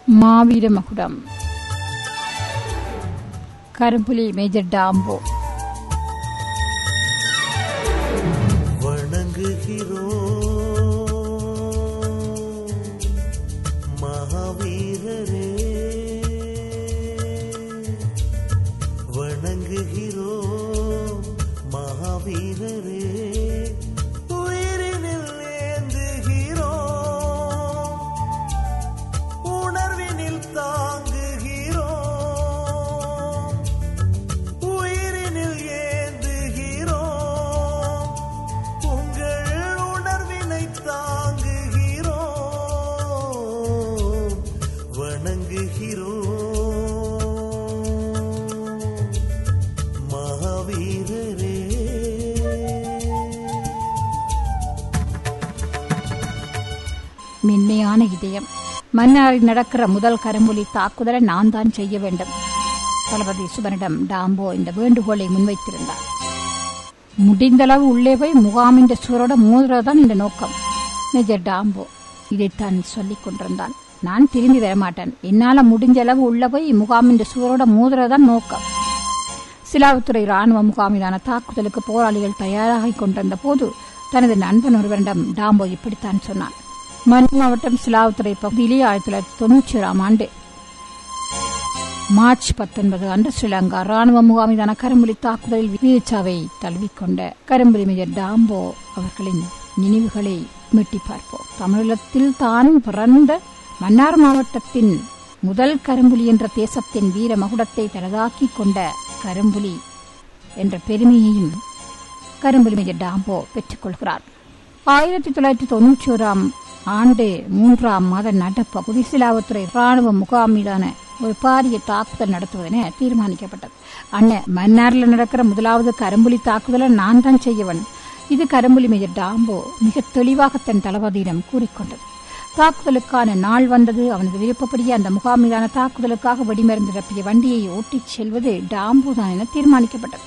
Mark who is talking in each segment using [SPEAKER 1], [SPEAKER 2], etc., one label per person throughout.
[SPEAKER 1] மாவீர மகுடம் கரும்புலி மேஜர் டாம்போ
[SPEAKER 2] வணங்குகிறோம் மகாவீரரே வணங்குகிறோம் மகாவீரரே உயிரினில் ஏந்துகிறோம் உணர்வினில் தாங்குகிறோம் உயிரினில் ஏந்துகிறோம் உங்கள் உணர்வினை தாங்குகிறோம் வணங்குகிறோம் மகாவீரரே
[SPEAKER 1] மென்மையான இதயம் மன்னாரில் நடக்கிற முதல் கரும்புலி தாக்குதலை நான் தான் செய்ய வேண்டும் தளபதி சுபனிடம் டாம்போ இந்த வேண்டுகோளை முன்வைத்திருந்தார் முடிந்தளவு உள்ளே போய் முகாமின் சுவரோட மோதுறதுதான் இந்த நோக்கம் மேஜர் டாம்போ இதைத்தான் சொல்லிக் கொண்டிருந்தான் நான் திரும்பி வரமாட்டேன் என்னால முடிஞ்ச அளவு உள்ள போய் முகாமின் சுவரோட மோதுறதுதான் நோக்கம் சிலாவுத்துறை ராணுவ முகாமிலான தாக்குதலுக்கு போராளிகள் தயாராகிக் கொண்டிருந்த போது தனது நண்பன் ஒருவரிடம் டாம்போ இப்படித்தான் சொன்னான் மண் மாவட்டம் சிலாவுத்துறை பகுதியிலே ஆயிரத்தி தொள்ளாயிரத்தி தொன்னூற்றி ஏழாம் ஆண்டு மார்ச் பத்தொன்பது அன்று ஸ்ரீலங்கா ராணுவ முகாமிலான கரும்புலி தாக்குதலில் வீரச்சாவை தழுவிக்கொண்ட கரும்புலி மேஜர் டாம்போ அவர்களின் நினைவுகளை மீட்டி பார்ப்போம் தமிழகத்தில் தான் பிறந்த மன்னார் மாவட்டத்தின் முதல் கரும்புலி என்ற தேசத்தின் வீர மகுடத்தை தனதாக்கிக் கொண்ட கரும்புலி என்ற பெருமையையும் கரும்புலி மேஜர் டாம்போ பெற்றுக் கொள்கிறார் ஆயிரத்தி தொள்ளாயிரத்தி தொன்னூற்றி ஓராம் ஆண்டு மூன்றாம் மாத நடுப்பகுதி சிலாவுத்துறை ராணுவ முகாமிலான ஒரு பாரிய தாக்குதல் நடத்துவதென தீர்மானிக்கப்பட்டது அண்ணன் மன்னாரில் நடக்கிற முதலாவது கரும்புலி தாக்குதலை நான் தான் செய்யவன் இது கரும்புலி மேஜர் டாம்போ மிக தெளிவாக தன் தளபதியிடம் கூறிக்கொண்டது தாக்குதலுக்கான நாள் வந்தது அவனது விருப்பப்படியே அந்த முகாமிலான தாக்குதலுக்காக வெடிமருந்து நிரப்பிய வண்டியை ஓட்டிச் செல்வது டாம்போ தான் என தீர்மானிக்கப்பட்டது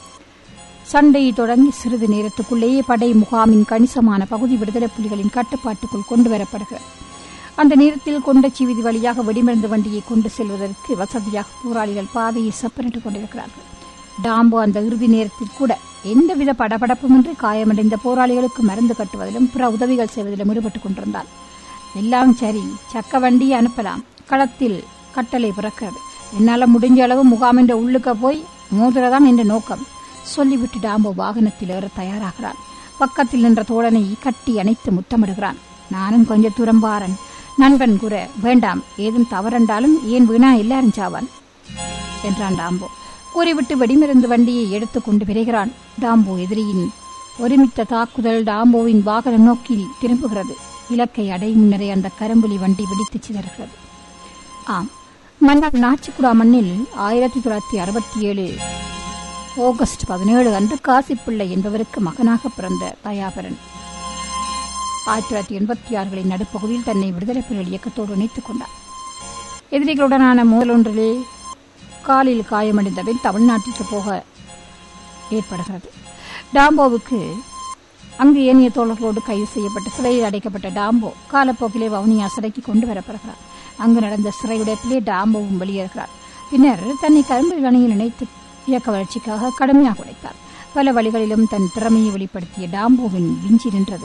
[SPEAKER 1] சண்டை தொடங்கி சிறிது நேரத்துக்குள்ளேயே படை முகாமின் கணிசமான பகுதி விடுதலை புலிகளின் கட்டுப்பாட்டுக்குள் கொண்டு வரப்படுகிறது அந்த நேரத்தில் கொண்ட வீதி வழியாக வெடிமருந்து வண்டியை கொண்டு செல்வதற்கு வசதியாக போராளிகள் பாதையை செப்பனிட்டுக் கொண்டிருக்கிறார்கள் டாம்போ அந்த இறுதி நேரத்தில் கூட எந்தவித படபடப்புமின்றி காயமடைந்த போராளிகளுக்கு மருந்து கட்டுவதிலும் பிற உதவிகள் செய்வதிலும் ஈடுபட்டுக் கொண்டிருந்தார் எல்லாம் சரி சக்க வண்டியை அனுப்பலாம் களத்தில் கட்டளை பிறக்கிறது என்னால முடிஞ்ச அளவு முகாமின்ற உள்ளுக்க போய் மோதுறதான் என்ற நோக்கம் சொல்லிவிட்டு டாம்போ வாகனத்தில் ஏற தயாராகிறான் பக்கத்தில் நின்ற தோழனை கட்டி அணைத்து முத்தமிடுகிறான் நானும் கொஞ்ச தூரம் பாரன் நண்பன் கூற வேண்டாம் ஏதும் தவறண்டாலும் ஏன் வீணா எல்லாரும் சாவான் என்றான் டாம்போ கூறிவிட்டு வெடிமருந்து வண்டியை எடுத்துக் கொண்டு விரைகிறான் டாம்போ எதிரியின் ஒருமித்த தாக்குதல் டாம்போவின் வாகன நோக்கில் திரும்புகிறது இலக்கை அடையும் முன்னரே அந்த கரும்புலி வண்டி வெடித்து சிதறுகிறது ஆம் மன்னர் நாச்சிக்குடா மண்ணில் ஆயிரத்தி தொள்ளாயிரத்தி அறுபத்தி ஏழு ஆகஸ்ட் பதினேழு அன்று காசிப்பிள்ளை என்பவருக்கு மகனாக பிறந்த தயாபரன் ஆயிரத்தி தொள்ளாயிரத்தி எண்பத்தி ஆறுகளின் நடுப்பகுதியில் தன்னை விடுதலை புலிகள் இயக்கத்தோடு இணைத்துக் கொண்டார் எதிரிகளுடனான மோதலொன்றிலே காலில் காயமடைந்தபின் தமிழ்நாட்டிற்கு போக ஏற்படுகிறது டாம்போவுக்கு அங்கு ஏனைய தோழர்களோடு கைது செய்யப்பட்டு சிறையில் அடைக்கப்பட்ட டாம்போ காலப்போக்கிலே வவுனியா சிறைக்கு கொண்டு வரப்படுகிறார் அங்கு நடந்த சிறை உடைப்பிலே டாம்போவும் வெளியேறுகிறார் பின்னர் தன்னை கரும்பு அணியில் இணைத்து இயக்க வளர்ச்சிக்காக கடுமையாக உழைத்தார் பல வழிகளிலும் தன் திறமையை வெளிப்படுத்திய டாம்போவின் விஞ்சி நின்றது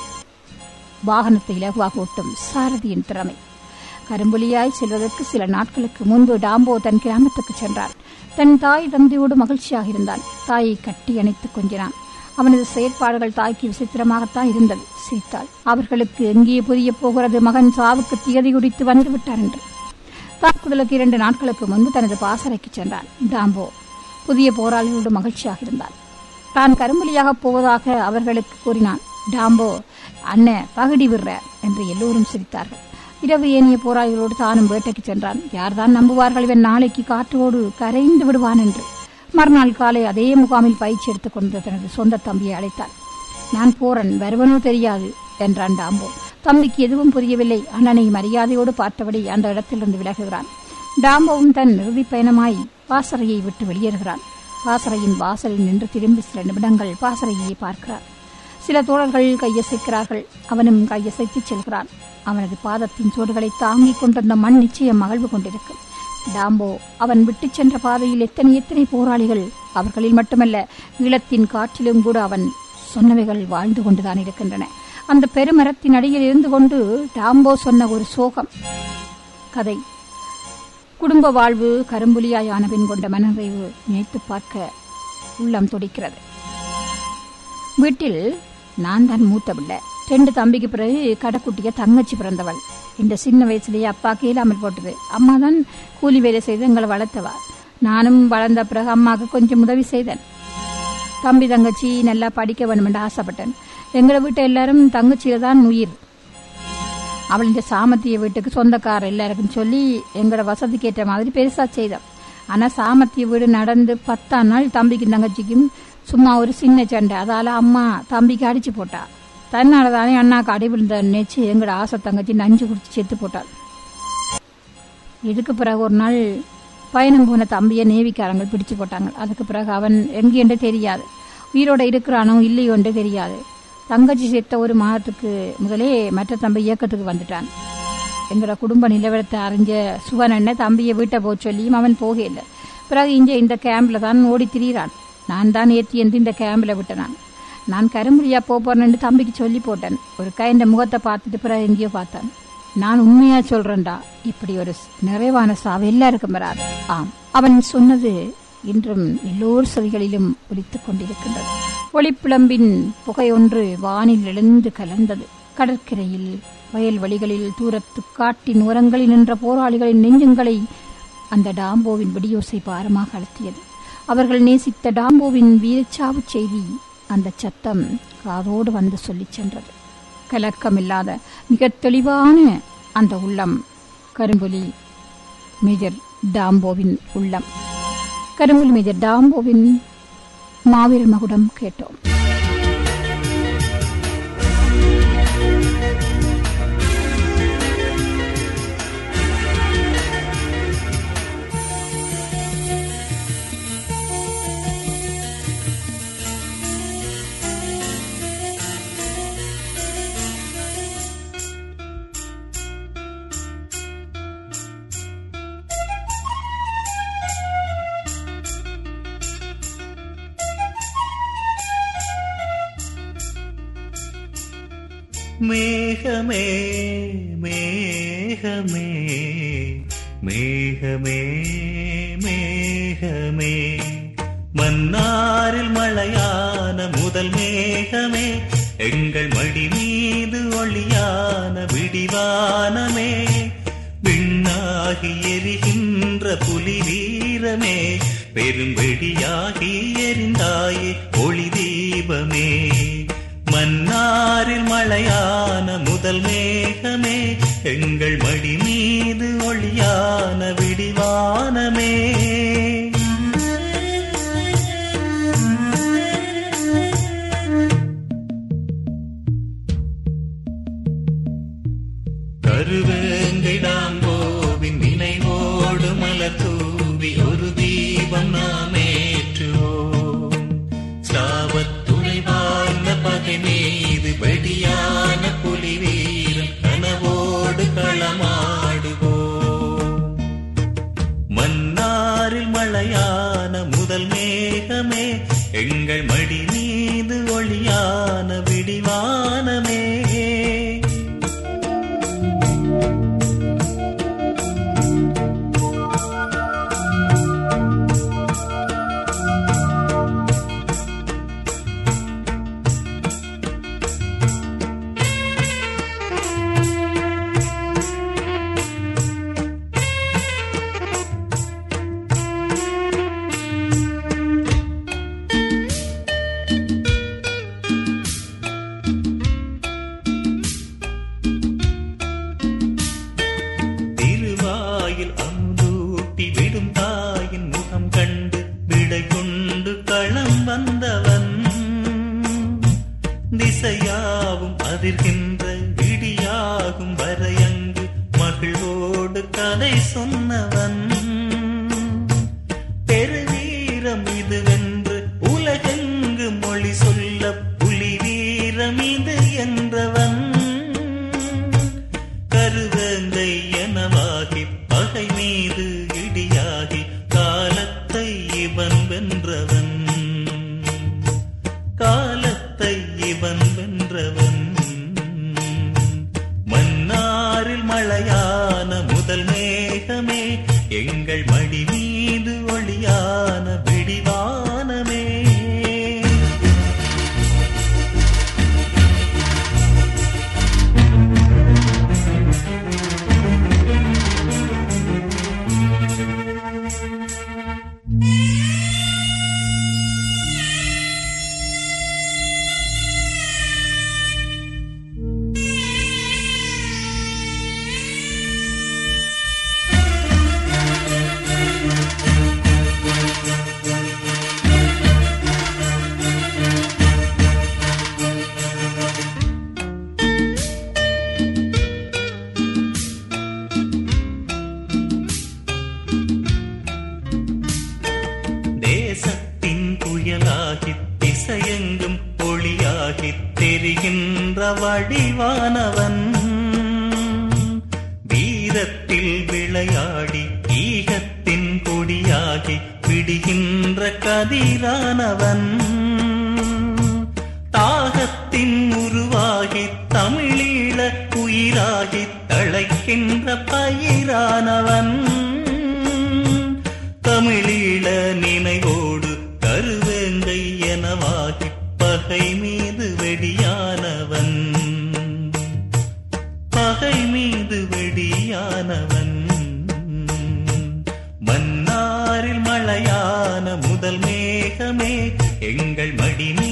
[SPEAKER 1] வாகனத்தை இலகுவாக ஓட்டும் சாரதியின் திறமை கரும்புலியாய் செல்வதற்கு சில நாட்களுக்கு முன்பு டாம்போ தன் கிராமத்துக்கு சென்றான் தன் தாய் தந்தையோடு மகிழ்ச்சியாக இருந்தான் தாயை கட்டி அணைத்துக் கொஞ்சினான் அவனது செயற்பாடுகள் தாய்க்கு விசித்திரமாகத்தான் இருந்தது சிரித்தாள் அவர்களுக்கு எங்கே புரிய போகிறது மகன் சாவுக்கு திகதி குறித்து வந்து விட்டார் என்று தாக்குதலுக்கு இரண்டு நாட்களுக்கு முன்பு தனது பாசறைக்கு சென்றான் டாம்போ புதிய போராளிகளோடு மகிழ்ச்சியாக இருந்தான் தான் கரும்புலியாக போவதாக அவர்களுக்கு கூறினான் டாம்போ அண்ணன் பகுடி விடுற என்று எல்லோரும் சிரித்தார்கள் இரவு ஏனிய போராளிகளோடு தானும் வேட்டைக்கு சென்றான் யார்தான் நம்புவார்கள் இவன் நாளைக்கு காற்றோடு கரைந்து விடுவான் என்று மறுநாள் காலை அதே முகாமில் பயிற்சி எடுத்துக் கொண்டு தனது சொந்த தம்பியை அழைத்தான் நான் போறன் வருவனோ தெரியாது என்றான் டாம்போ தம்பிக்கு எதுவும் புரியவில்லை அண்ணனை மரியாதையோடு பார்த்தபடி அந்த இடத்திலிருந்து விலகுகிறான் டாம்போவும் தன் இறுதிப் பயணமாய் பாசறையை விட்டு வெளியேறுகிறான் பாசறையின் வாசலில் நின்று திரும்பி சில நிமிடங்கள் பாசறையை பார்க்கிறார் சில தோழர்கள் கையசைக்கிறார்கள் அவனும் கையசைத்து செல்கிறான் அவனது பாதத்தின் சோடுகளை தாங்கிக் கொண்டிருந்த மண் நிச்சயம் மகிழ்வு கொண்டிருக்கும் டாம்போ அவன் விட்டுச் சென்ற பாதையில் எத்தனை எத்தனை போராளிகள் அவர்களில் மட்டுமல்ல ஈழத்தின் காற்றிலும் கூட அவன் சொன்னவைகள் வாழ்ந்து கொண்டுதான் இருக்கின்றன அந்த பெருமரத்தின் அடியில் இருந்து கொண்டு டாம்போ சொன்ன ஒரு சோகம் கதை குடும்ப வாழ்வு கரும்புலியாய் ஆன பின் கொண்ட மனநிறைவு நினைத்து பார்க்க உள்ளம் துடிக்கிறது வீட்டில் நான் தான் மூத்த பிள்ளை ரெண்டு தம்பிக்கு பிறகு கடைக்குட்டிய தங்கச்சி பிறந்தவள் இந்த சின்ன வயசுலயே அப்பாக்கு இல்லாமல் போட்டது அம்மா தான் கூலி வேலை செய்து எங்களை வளர்த்தவா நானும் வளர்ந்த பிறகு அம்மாவுக்கு கொஞ்சம் உதவி செய்தேன் தம்பி தங்கச்சி நல்லா படிக்க வேணும் என்று ஆசைப்பட்டேன் எங்களை வீட்டை எல்லாரும் தங்கச்சியில தான் உயிர் அவள் இந்த சாமத்திய வீட்டுக்கு சொந்தக்கார எல்லாருக்கும் சொல்லி எங்களோட வசதிக்கு ஏற்ற மாதிரி பெருசா செய்தோம் ஆனா சாமத்திய வீடு நடந்து பத்தாம் நாள் தம்பிக்கும் தங்கச்சிக்கும் சும்மா ஒரு சின்ன சண்டை அதால அம்மா தம்பிக்கு அடிச்சு போட்டா தன்னால தானே அண்ணாக்கு அடி விழுந்த நினைச்சு எங்களோட ஆசை தங்கச்சி நஞ்சு குடிச்சு செத்து போட்டாள் இதுக்கு பிறகு ஒரு நாள் பயணம் போன தம்பியை நேவிக்காரங்க பிடிச்சு போட்டாங்க அதுக்கு பிறகு அவன் எங்கேன்னு தெரியாது உயிரோட இருக்கிறானோ இல்லையோன்று தெரியாது தங்கச்சி செத்த ஒரு மாதத்துக்கு முதலே மற்ற தம்பி இயக்கத்துக்கு வந்துட்டான் எங்களோட குடும்ப நிலவரத்தை அறிஞ்ச சுவனண்ண தம்பியை வீட்டை போக சொல்லியும் அவன் போகல பிறகு இங்கே இந்த கேம்ப்ல தான் ஓடி திரியிறான் நான் தான் ஏற்றி என்று இந்த கேம்ப்ல விட்டனான் நான் கரும்புலியா போறேன்னு தம்பிக்கு சொல்லி போட்டேன் ஒரு கைண்ட முகத்தை பார்த்துட்டு பிறகு எங்கேயோ பார்த்தான் நான் உண்மையா சொல்றேன்டா இப்படி ஒரு நிறைவான சாவு எல்லாருக்கும் வராது ஆம் அவன் சொன்னது இன்றும் எல்லோர் செவிகளிலும் ஒலித்துக் கொண்டிருக்கின்றது ஒளிப்பிளம்பின் புகை ஒன்று வானில் எழுந்து கலந்தது கடற்கரையில் வயல்வெளிகளில் தூரத்து காட்டின் ஓரங்களில் நின்ற போராளிகளின் நெஞ்சங்களை அந்த டாம்போவின் வெடியோசை பாரமாக அழுத்தியது அவர்கள் நேசித்த டாம்போவின் வீரச்சாவு செய்தி அந்த சத்தம் காதோடு வந்து சொல்லிச் சென்றது கலக்கமில்லாத மிக தெளிவான அந்த உள்ளம் கரும்புலி மேஜர் டாம்போவின் உள்ளம் கரும்புலி மேஜர் டாம்போவின் மாவீரர் மகுடம் கேட்டோம்
[SPEAKER 2] மேகமே மேகமே மேகமே மேகமே மன்னாரில் மழையான முதல் மேகமே எங்கள் மடி மீது ஒளியான விடிவானமே விண்ணாகி எரிகின்ற புலி வீரமே பெரும்பெடியாகி எரிந்தாயே ஒளி தீபமே மன்னாரில் மழையான முதல் மேகமே எங்கள் மடி மீது ஒளியான விடிவானமே கருவேங்கிடாங்கோவின் நினைவோடு மலர் தூவி ஒரு தீபம் நாம் ஏற்றுவோம் சாவத்துணை வாழ்ந்த பகை மீது வெடியான புலி வீரன் கனவோடு களமாடுவோம் மன்னாரில் மழையான முதல் மேகமே எங்கள் மடி மீது ஒளியான விடிவானமே திருவாயில் அமுதூட்டி விடும் தாயின் முகம் கண்டு விடை கொண்டு களம் வந்தவன் திசையாவும் அதிர்கின்ற விடியாகும் வரையங்கு மகிழ்வோடு கதை சொன்னவன் பெருவீரம் இதுவென்று உலகெங்கு மொழி சொல்ல புலி வீர ஈழத்தில் விளையாடி ஈகத்தின் கொடியாகி விடுகின்ற கதிரானவன் தாகத்தின் உருவாகி தமிழீழ உயிராகி தழைக்கின்ற பயிரானவன் தமிழீழ நினைவோடு கருவேங்கை எனவாகி பகை மீது வெடியானவன் பகை மீது வெடியானவன் மன்னாரில் மழையான முதல் மேகமே எங்கள் மடி